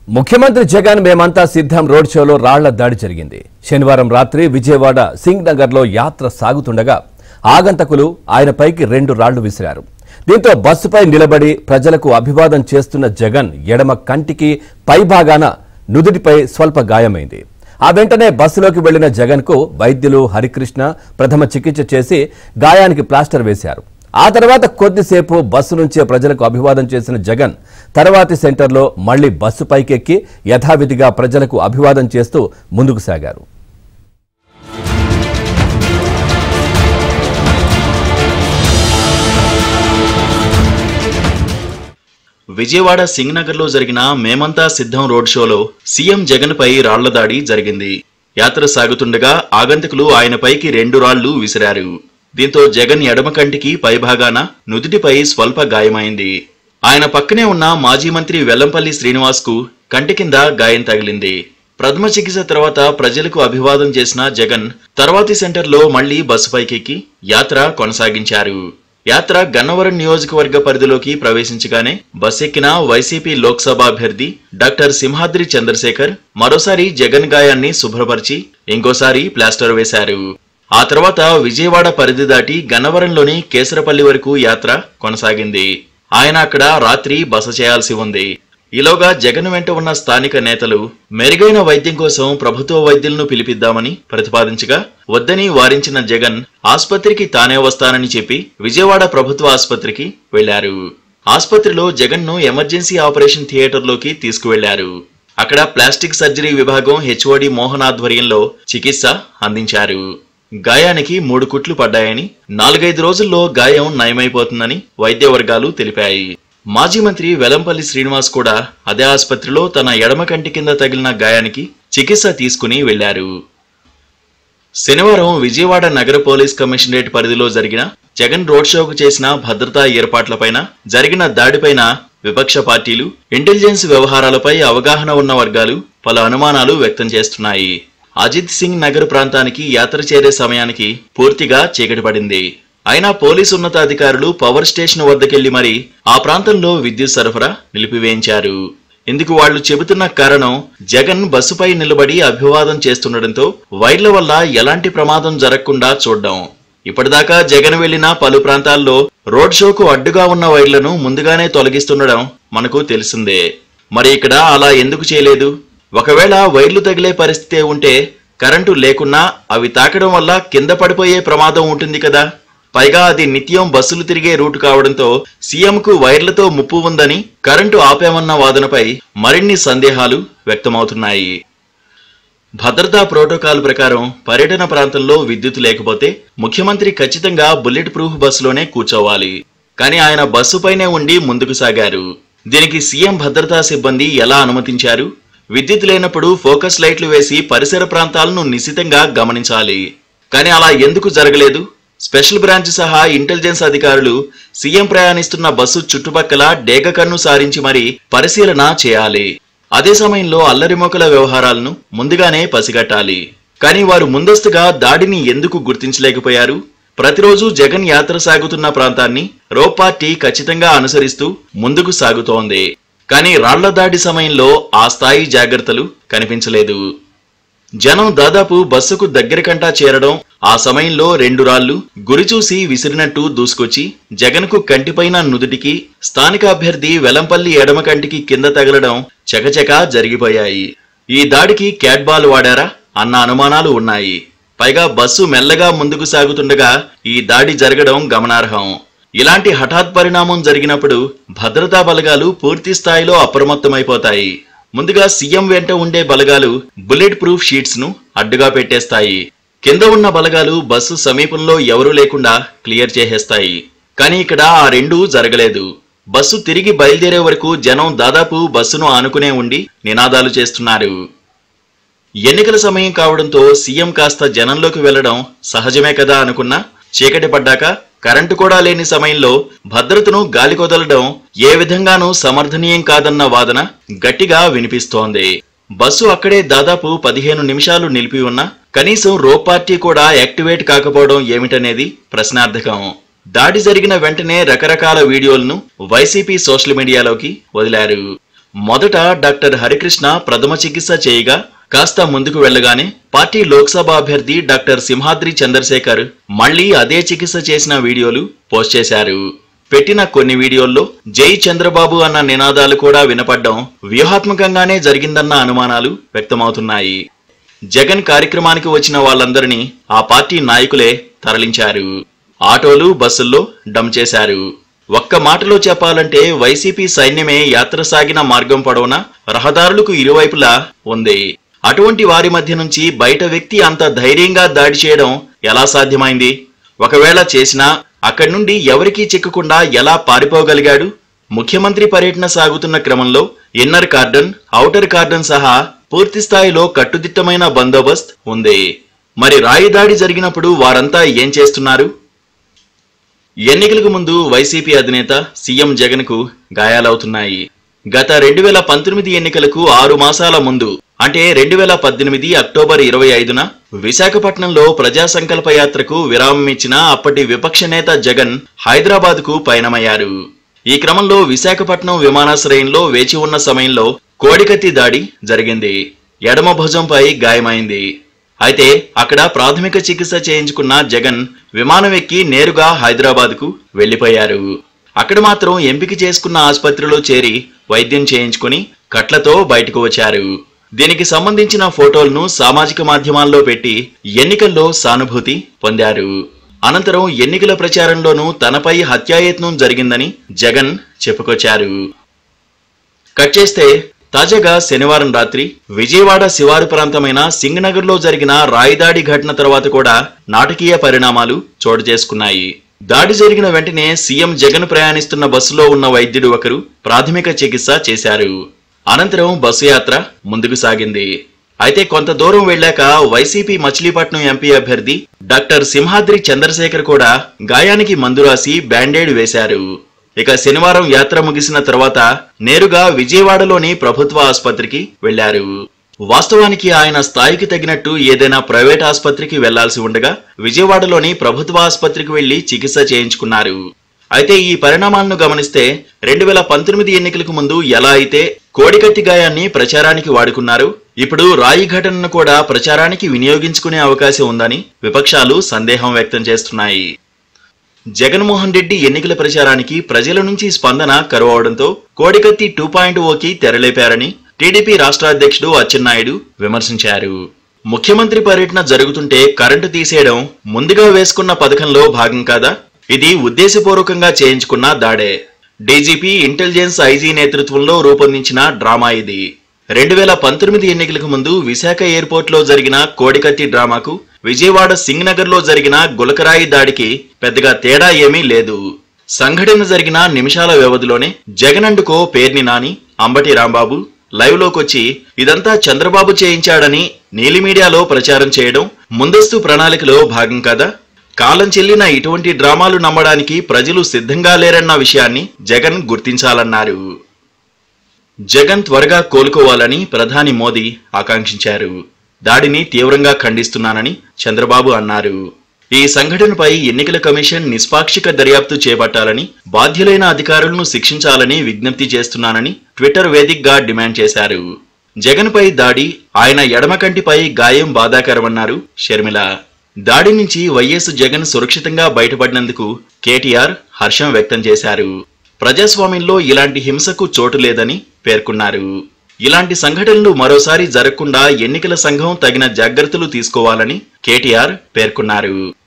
ముఖ్యమంత్రి జగన్ మేమంతా సిద్ధం రోడ్ షోలో రాళ్ల దాడి జరిగింది శనివారం రాత్రి విజయవాడ సింగ్ నగర్లో యాత్ర సాగుతుండగా ఆగంతకులు ఆయనపైకి రెండు రాళ్లు విసిరారు దీంతో బస్సుపై నిలబడి ప్రజలకు అభివాదం చేస్తున్న జగన్ ఎడమ కంటికి పైభాగాన నుదుటిపై స్వల్ప గాయమైంది ఆ వెంటనే బస్సులోకి వెళ్లిన జగన్ కు వైద్యులు హరికృష్ణ ప్రథమ చికిత్స చేసి గాయానికి ప్లాస్టర్ వేశారు ఆ తర్వాత కొద్దిసేపు బస్సు నుంచే ప్రజలకు అభివాదం చేసిన జగన్ తర్వాతి సెంటర్లో మళ్లీ బస్సు పైకెక్కి యథావిధిగా ప్రజలకు అభివాదం చేస్తూ ముందుకు సాగారు విజయవాడ సింగ్ లో జరిగిన మేమంతా సిద్ధం రోడ్ షోలో సీఎం జగన్ పై రాళ్ల దాడి జరిగింది యాత్ర సాగుతుండగా ఆగంతకులు ఆయనపైకి రెండు రాళ్లు విసిరారు దీంతో జగన్ ఎడమ కంటికి పైభాగాన నుదుటిపై స్వల్ప గాయమైంది ఆయన పక్కనే ఉన్న మాజీ మంత్రి వెల్లంపల్లి శ్రీనివాస్ కు కంటి కింద గాయం తగిలింది ప్రథమ చికిత్స తర్వాత ప్రజలకు అభివాదం చేసిన జగన్ తర్వాతి సెంటర్లో మళ్లీ బస్సుపైకెక్కి యాత్ర కొనసాగించారు యాత్ర గన్నవరం నియోజకవర్గ పరిధిలోకి ప్రవేశించగానే బస్ ఎక్కిన వైసీపీ లోక్సభ అభ్యర్థి డాక్టర్ సింహాద్రి చంద్రశేఖర్ మరోసారి జగన్ గాయాన్ని శుభ్రపరిచి ఇంకోసారి ప్లాస్టర్ వేశారు ఆ తర్వాత విజయవాడ పరిధి దాటి గన్నవరంలోని కేసరపల్లి వరకు యాత్ర కొనసాగింది ఆయన అక్కడ రాత్రి బస చేయాల్సి ఉంది ఈలోగా జగన్ వెంట ఉన్న స్థానిక నేతలు మెరుగైన వైద్యం కోసం ప్రభుత్వ వైద్యులను పిలిపిద్దామని ప్రతిపాదించగా వద్దని వారించిన జగన్ ఆస్పత్రికి తానే వస్తానని చెప్పి విజయవాడ ప్రభుత్వ ఆస్పత్రికి వెళ్లారు ఆస్పత్రిలో జగన్ ను ఎమర్జెన్సీ ఆపరేషన్ థియేటర్లోకి తీసుకువెళ్లారు అక్కడ ప్లాస్టిక్ సర్జరీ విభాగం హెచ్ఓడి మోహన్ ఆధ్వర్యంలో చికిత్స అందించారు గాయానికి మూడు కుట్లు పడ్డాయని నాలుగైదు రోజుల్లో గాయం నయమైపోతుందని వైద్య వర్గాలు తెలిపాయి మాజీ మంత్రి వెలంపల్లి శ్రీనివాస్ కూడా అదే ఆసుపత్రిలో తన ఎడమ కంటి కింద తగిలిన గాయానికి చికిత్స తీసుకుని వెళ్లారు శనివారం విజయవాడ నగర పోలీస్ కమిషనరేట్ పరిధిలో జరిగిన జగన్ రోడ్ షోకు చేసిన భద్రతా ఏర్పాట్లపైన జరిగిన దాడిపైన విపక్ష పార్టీలు ఇంటెలిజెన్స్ వ్యవహారాలపై అవగాహన ఉన్న వర్గాలు పలు అనుమానాలు వ్యక్తం చేస్తున్నాయి అజిత్ సింగ్ నగర్ ప్రాంతానికి యాత్ర చేరే సమయానికి పూర్తిగా చీకటి పడింది అయినా పోలీసు ఉన్నతాధికారులు పవర్ స్టేషన్ వద్దకెళ్లి మరి ఆ ప్రాంతంలో విద్యుత్ సరఫరా నిలిపివేయించారు ఇందుకు వాళ్ళు చెబుతున్న కారణం జగన్ బస్సుపై నిలబడి అభివాదం చేస్తుండటంతో వైర్ల వల్ల ఎలాంటి ప్రమాదం జరగకుండా చూడ్డం ఇప్పటిదాకా జగన్ వెళ్లిన పలు ప్రాంతాల్లో రోడ్ షోకు అడ్డుగా ఉన్న వైర్లను ముందుగానే తొలగిస్తుండడం మనకు తెలిసిందే మరి ఇక్కడ అలా ఎందుకు చేయలేదు ఒకవేళ వైర్లు తగిలే పరిస్థితే ఉంటే కరెంటు లేకున్నా అవి తాకడం వల్ల కింద పడిపోయే ప్రమాదం ఉంటుంది కదా పైగా అది నిత్యం బస్సులు తిరిగే రూట్ కావడంతో సీఎంకు వైర్లతో ముప్పు ఉందని కరెంటు ఆపామన్న వాదనపై మరిన్ని సందేహాలు వ్యక్తమవుతున్నాయి భద్రతా ప్రోటోకాల్ ప్రకారం పర్యటన ప్రాంతంలో విద్యుత్ లేకపోతే ముఖ్యమంత్రి ఖచ్చితంగా బుల్లెట్ ప్రూఫ్ బస్సులోనే కూర్చోవాలి కానీ ఆయన బస్సుపైనే ఉండి ముందుకు సాగారు దీనికి సీఎం భద్రతా సిబ్బంది ఎలా అనుమతించారు విద్యుత్ లేనప్పుడు ఫోకస్ లైట్లు వేసి పరిసర ప్రాంతాలను నిశితంగా గమనించాలి కానీ అలా ఎందుకు జరగలేదు స్పెషల్ బ్రాంచ్ సహా ఇంటెలిజెన్స్ అధికారులు సీఎం ప్రయాణిస్తున్న బస్సు చుట్టుపక్కల డేగ కన్ను సారించి మరీ పరిశీలన చేయాలి అదే సమయంలో అల్లరిమోకల వ్యవహారాలను ముందుగానే పసిగట్టాలి కానీ వారు ముందస్తుగా దాడిని ఎందుకు గుర్తించలేకపోయారు ప్రతిరోజు జగన్ యాత్ర సాగుతున్న ప్రాంతాన్ని రో పార్టీ ఖచ్చితంగా అనుసరిస్తూ ముందుకు సాగుతోంది కానీ రాళ్ల దాడి సమయంలో ఆ స్థాయి జాగ్రత్తలు కనిపించలేదు జనం దాదాపు బస్సుకు దగ్గరకంటా చేరడం ఆ సమయంలో రెండు రాళ్లు గురిచూసి విసిరినట్టు దూసుకొచ్చి జగన్కు కంటిపైన నుదుటికి స్థానిక అభ్యర్థి వెలంపల్లి ఎడమ కంటికి కింద తగలడం చకచకా జరిగిపోయాయి ఈ దాడికి క్యాట్ బాల్ వాడారా అన్న అనుమానాలు ఉన్నాయి పైగా బస్సు మెల్లగా ముందుకు సాగుతుండగా ఈ దాడి జరగడం గమనార్హం ఇలాంటి హఠాత్ పరిణామం జరిగినప్పుడు భద్రతా బలగాలు పూర్తి స్థాయిలో అప్రమత్తమైపోతాయి ముందుగా సీఎం వెంట ఉండే బలగాలు బుల్లెట్ ప్రూఫ్ షీట్స్ ను అడ్డుగా పెట్టేస్తాయి కింద ఉన్న బలగాలు బస్సు సమీపంలో ఎవరూ లేకుండా క్లియర్ చేసేస్తాయి కానీ ఇక్కడ ఆ రెండూ జరగలేదు బస్సు తిరిగి బయలుదేరే వరకు జనం దాదాపు బస్సును ఆనుకునే ఉండి నినాదాలు చేస్తున్నారు ఎన్నికల సమయం కావడంతో సీఎం కాస్త జనంలోకి వెళ్లడం సహజమే కదా అనుకున్నా చీకటి పడ్డాక కరెంటు కూడా లేని సమయంలో భద్రతను గాలికొదలడం ఏ విధంగానూ సమర్థనీయం కాదన్న వాదన గట్టిగా వినిపిస్తోంది బస్సు అక్కడే దాదాపు పదిహేను నిమిషాలు నిలిపి ఉన్నా కనీసం రో పార్టీ కూడా యాక్టివేట్ కాకపోవడం ఏమిటనేది ప్రశ్నార్థకం దాడి జరిగిన వెంటనే రకరకాల వీడియోలను వైసీపీ సోషల్ మీడియాలోకి వదిలారు మొదట డాక్టర్ హరికృష్ణ ప్రథమ చికిత్స చేయగా కాస్త ముందుకు వెళ్ళగానే పార్టీ లోక్సభ అభ్యర్థి డాక్టర్ సింహాద్రి చంద్రశేఖర్ మళ్లీ అదే చికిత్స చేసిన వీడియోలు పోస్ట్ చేశారు పెట్టిన కొన్ని వీడియోల్లో జై చంద్రబాబు అన్న నినాదాలు కూడా వినపడ్డం వ్యూహాత్మకంగానే జరిగిందన్న అనుమానాలు వ్యక్తమవుతున్నాయి జగన్ కార్యక్రమానికి వచ్చిన వాళ్ళందరినీ ఆ పార్టీ నాయకులే తరలించారు ఆటోలు బస్సుల్లో డమ్ చేశారు ఒక్క మాటలో చెప్పాలంటే వైసీపీ సైన్యమే యాత్ర సాగిన మార్గం పొడవునా రహదారులకు ఇరువైపులా ఉంది అటువంటి వారి మధ్య నుంచి బయట వ్యక్తి అంత ధైర్యంగా దాడి చేయడం ఎలా సాధ్యమైంది ఒకవేళ చేసినా అక్కడి నుండి ఎవరికీ చిక్కకుండా ఎలా పారిపోగలిగాడు ముఖ్యమంత్రి పర్యటన సాగుతున్న క్రమంలో ఇన్నర్ కార్డన్ ఔటర్ కార్డన్ సహా పూర్తి స్థాయిలో కట్టుదిట్టమైన బందోబస్త్ ఉంది మరి రాయి దాడి జరిగినప్పుడు వారంతా ఏం చేస్తున్నారు ఎన్నికలకు ముందు వైసీపీ అధినేత సీఎం జగన్ కు గాయాలవుతున్నాయి గత రెండు వేల పంతొమ్మిది ఎన్నికలకు ఆరు మాసాల ముందు అంటే రెండు వేల పద్దెనిమిది అక్టోబర్ ఇరవై ఐదున విశాఖపట్నంలో ప్రజా సంకల్ప యాత్రకు విరామం ఇచ్చిన అప్పటి విపక్ష నేత జగన్ హైదరాబాద్ కు పయనమయ్యారు ఈ క్రమంలో విశాఖపట్నం విమానాశ్రయంలో వేచి ఉన్న సమయంలో కోడికత్తి దాడి జరిగింది ఎడమ భుజంపై గాయమైంది అయితే అక్కడ ప్రాథమిక చికిత్స చేయించుకున్న జగన్ విమానం ఎక్కి నేరుగా హైదరాబాద్ కు వెళ్లిపోయారు అక్కడ మాత్రం ఎంపిక చేసుకున్న ఆసుపత్రిలో చేరి వైద్యం చేయించుకుని కట్లతో బయటకు వచ్చారు దీనికి సంబంధించిన ఫోటోలను సామాజిక మాధ్యమాల్లో పెట్టి ఎన్నికల్లో సానుభూతి పొందారు అనంతరం ఎన్నికల ప్రచారంలోనూ తనపై హత్యాయత్నం జరిగిందని జగన్ చెప్పుకొచ్చారు కట్ చేస్తే తాజాగా శనివారం రాత్రి విజయవాడ శివారు ప్రాంతమైన సింగనగర్ లో జరిగిన రాయిదాడి ఘటన తర్వాత కూడా నాటకీయ పరిణామాలు చోటు చేసుకున్నాయి దాడి జరిగిన వెంటనే సీఎం జగన్ ప్రయాణిస్తున్న బస్సులో ఉన్న వైద్యుడు ఒకరు ప్రాథమిక చికిత్స చేశారు అనంతరం బస్సు యాత్ర ముందుకు సాగింది అయితే కొంత దూరం వెళ్ళాక వైసీపీ మచిలీపట్నం ఎంపీ అభ్యర్థి డాక్టర్ సింహాద్రి చంద్రశేఖర్ కూడా గాయానికి మందు రాసి బ్యాండేడ్ వేశారు ఇక శనివారం యాత్ర ముగిసిన తర్వాత నేరుగా విజయవాడలోని ప్రభుత్వ ఆసుపత్రికి వెళ్లారు వాస్తవానికి ఆయన స్థాయికి తగినట్టు ఏదైనా ప్రైవేట్ ఆసుపత్రికి వెళ్లాల్సి ఉండగా విజయవాడలోని ప్రభుత్వ ఆసుపత్రికి వెళ్లి చికిత్స చేయించుకున్నారు అయితే ఈ పరిణామాలను గమనిస్తే రెండు వేల పంతొమ్మిది ఎన్నికలకు ముందు ఎలా అయితే కోడికత్తి గాయాన్ని ప్రచారానికి వాడుకున్నారు ఇప్పుడు రాయి ఘటనను కూడా ప్రచారానికి వినియోగించుకునే అవకాశం ఉందని విపక్షాలు సందేహం వ్యక్తం చేస్తున్నాయి జగన్మోహన్ రెడ్డి ఎన్నికల ప్రచారానికి ప్రజల నుంచి స్పందన కరువవడంతో కోడికత్తి టూ పాయింట్ ఓకి తెరలేపారని టీడీపీ రాష్ట్ర అధ్యక్షుడు అచ్చెన్నాయుడు విమర్శించారు ముఖ్యమంత్రి పర్యటన జరుగుతుంటే కరెంటు తీసేయడం ముందుగా వేసుకున్న పథకంలో భాగం కాదా ఇది ఉద్దేశపూర్వకంగా చేయించుకున్న దాడే డీజీపీ ఇంటెలిజెన్స్ ఐజీ నేతృత్వంలో రూపొందించిన డ్రామా ఇది రెండు వేల పంతొమ్మిది ఎన్నికలకు ముందు విశాఖ ఎయిర్పోర్ట్ లో జరిగిన కోడికత్తి డ్రామాకు విజయవాడ సింగ్ నగర్ లో జరిగిన గులకరాయి దాడికి పెద్దగా తేడా ఏమీ లేదు సంఘటన జరిగిన నిమిషాల వ్యవధిలోనే జగనండుకో పేర్ని నాని అంబటి రాంబాబు లైవ్ లోకొచ్చి ఇదంతా చంద్రబాబు చేయించాడని నీలి మీడియాలో ప్రచారం చేయడం ముందస్తు ప్రణాళికలో భాగం కదా కాలం చెల్లిన ఇటువంటి డ్రామాలు నమ్మడానికి ప్రజలు సిద్ధంగా లేరన్న విషయాన్ని జగన్ గుర్తించాలన్నారు జగన్ త్వరగా కోలుకోవాలని ప్రధాని మోదీ ఆకాంక్షించారు దాడిని తీవ్రంగా ఖండిస్తున్నానని చంద్రబాబు అన్నారు ఈ సంఘటనపై ఎన్నికల కమిషన్ నిష్పాక్షిక దర్యాప్తు చేపట్టాలని బాధ్యులైన అధికారులను శిక్షించాలని విజ్ఞప్తి చేస్తున్నానని ట్విట్టర్ వేదికగా డిమాండ్ చేశారు జగన్పై దాడి ఆయన ఎడమ కంటిపై గాయం బాధాకరమన్నారు షర్మిల దాడి నుంచి వైఎస్ జగన్ సురక్షితంగా బయటపడినందుకు కేటీఆర్ హర్షం వ్యక్తం చేశారు ప్రజాస్వామ్యంలో ఇలాంటి హింసకు చోటు లేదని పేర్కొన్నారు ఇలాంటి సంఘటనలు మరోసారి జరగకుండా ఎన్నికల సంఘం తగిన జాగ్రత్తలు తీసుకోవాలని కేటీఆర్ పేర్కొన్నారు